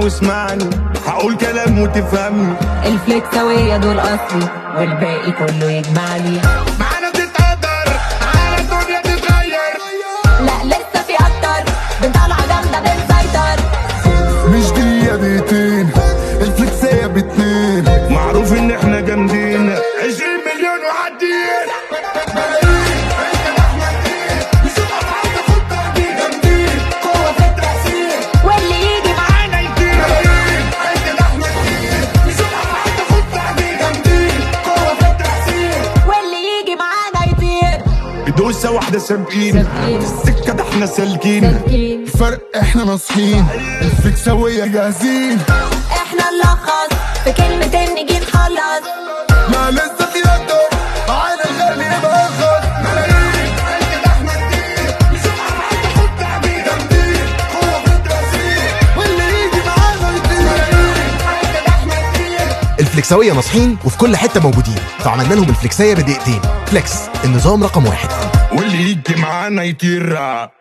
واسمعني هقول كلام وتفهمني الفليكساوية دول أصلي والباقي كله يجمعني معانا تتقدر معانا الدنيا تتغير لا لسه في أكتر بنطلع جامدة بنسيطر مش دقيقة دقيقتين الفلكسية باتنين معروف ان احنا جامدين 20 مليون وعدين قوة في التأثير واللي يجي معانا قوة في التأثير واللي يجي معانا يطير بدوسة واحدة سابقين سابقين. السكة ده احنا سالكين سالكين الفرق احنا ناصحين الفلكساوية جاهزين احنا نلخص في كلمتين نيجي نخلص ما لسه في أكتر معانا الغالي يبقى أرخص واللي يجي معانا يطير الفليكساوية ناصحين وفي كل حتة موجودين فعملنا لهم الفليكسية بدقيقتين فليكس النظام رقم واحد واللي يجي معانا يطير